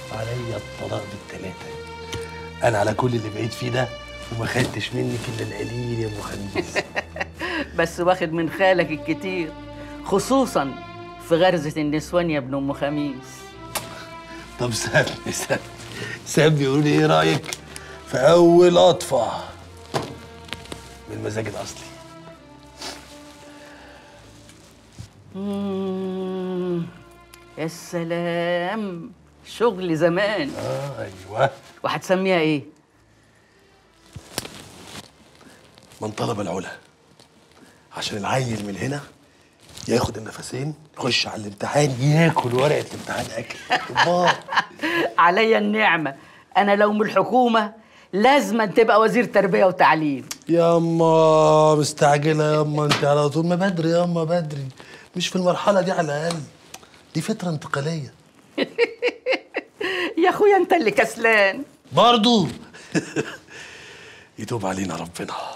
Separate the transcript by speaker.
Speaker 1: عليا الطلاق بالتلاتة انا على كل اللي بعيد فيه ده وما خدتش منك الا القليل يا ام خميس
Speaker 2: بس واخد من خالك الكتير خصوصا في غرزة النسوان يا ابن ام خميس
Speaker 1: طب سابني سابني سابني قولوا لي ايه رايك في اول قطفه من المزاج الاصلي
Speaker 2: مم، يا سلام شغل زمان
Speaker 1: اه ايوه
Speaker 2: وهتسميها ايه
Speaker 1: من طلب العلا عشان العيل من هنا ياخد النفسين يخش على الامتحان ياكل ورقه الامتحان اكل الله
Speaker 2: عليا النعمة أنا لو من الحكومة لازم تبقى وزير تربية وتعليم
Speaker 1: ياما مستعجله ياما انت على طول ما بدري ياما بدري مش في المرحله دي على الاقل دي فتره انتقاليه
Speaker 2: يا أخويا أنت اللي كسلان
Speaker 1: برضو يتوب علينا ربنا